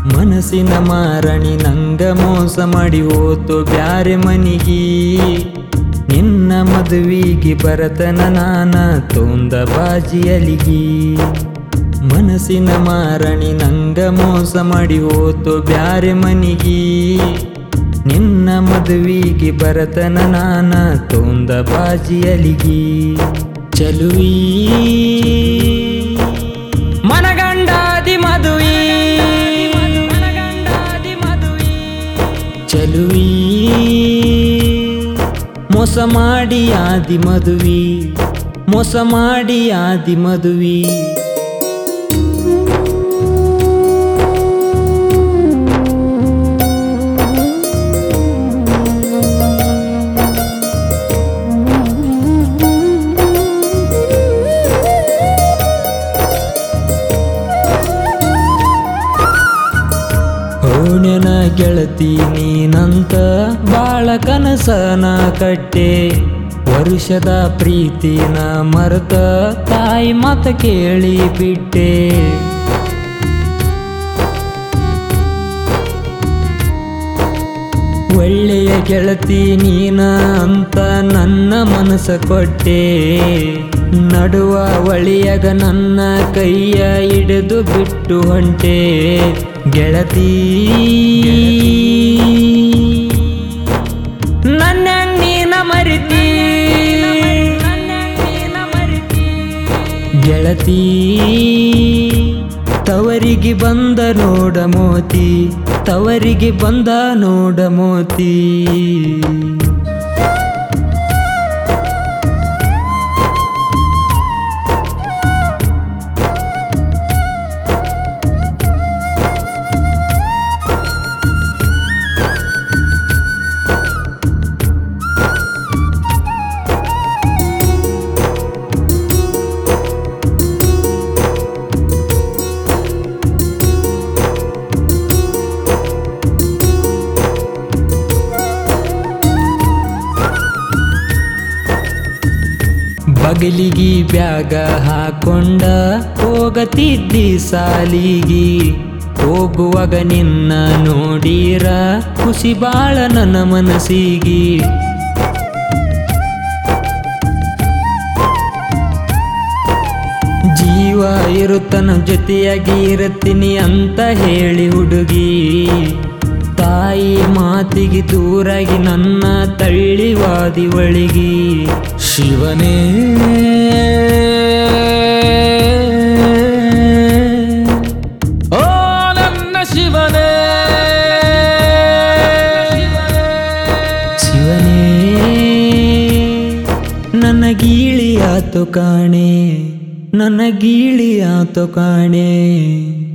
ಮನಸ್ಸಿನ ಮಾರಣಿ ನಂಗ ಮೋಸ ಮಾಡಿ ಹೋತು ಬ್ಯಾರೆ ಮನಿಗಿ ನಿನ್ನ ಮದುವಿಗೆ ಬರತನ ನಾನ ತೊಂದ ಬಾಜಿಯಲಿಗಿ ಮನಸ್ಸಿನ ಮಾರಣಿ ನಂಗ ಮೋಸ ಮಾಡಿ ಹೋತು ಬ್ಯಾರೆ ಮನಿಗಿ ನಿನ್ನ ಮದುವಿಗೆ ಬರತನ ನಾನ ತೊಂದ ಬಾಜಿಯಲಿಗಿ ಚಲುವಿ ಮನಗಂಡಾದಿ ಮದುವಿ ಚಲುವಿ ಮೋಸ ಮಾಡಿ ಆದಿ ಮದುವಿ ಮೋಸ ಮಾಡಿ ಆದಿ ಮದುವಿ ಓಣ್ಯನ ಗೆಳತಿ ನೀನಂತ ಬಾಳ ಕನಸನ ಕಟ್ಟೆ ವರುಷದ ಪ್ರೀತಿನ ಮರೆತ ತಾಯಿ ಮತ ಕೇಳಿ ಬಿಟ್ಟೆ ಒಳ್ಳೆಯ ಗೆಳತಿ ನೀನ ಅಂತ ನನ್ನ ಮನಸ್ಸ ಕೊಟ್ಟೆ ನಡುವ ಒಳಿಯಗ ನನ್ನ ಕೈಯ ಹಿಡಿದು ಬಿಟ್ಟು ಹೊಂಟೆ ಗೆಳತಿ ನನ್ನ ನೀನ ಮರಿತಿ ಗೆಳತಿ ತವರಿಗೆ ಬಂದ ನೋಡ ಮೋತಿ ತವರಿಗೆ ಬಂದ ನೋಡ ಮೋತಿ ಬಗಲಿಗಿ ಬ್ಯಾಗ ಹಾಕೊಂಡ ಹೋಗತಿದ್ದಿ ಸಾಲಿಗಿ ಹೋಗುವಾಗ ನಿನ್ನ ನೋಡೀರ ಖುಷಿ ಬಾಳ ನನ್ನ ಮನಸ್ಸಿಗಿ ಜೀವ ಇರುತ್ತನ ಜೊತೆಯಾಗಿ ಇರುತ್ತೀನಿ ಅಂತ ಹೇಳಿ ಹುಡುಗಿ ತಾಯಿ ಮಾತಿಗೆ ದೂರಾಗಿ ನನ್ನ ತಳ್ಳಿವಾದಿ ಒಳಗಿ ಶಿವನೇ ಓ ನನ್ನ ಶಿವನೇ ಶಿವನೇ ನನ್ನ ಗೀಳಿಯಾತು ಕಾಣೆ ನನ್ನ ಗೀಳಿಯಾತು ಕಾಣೆ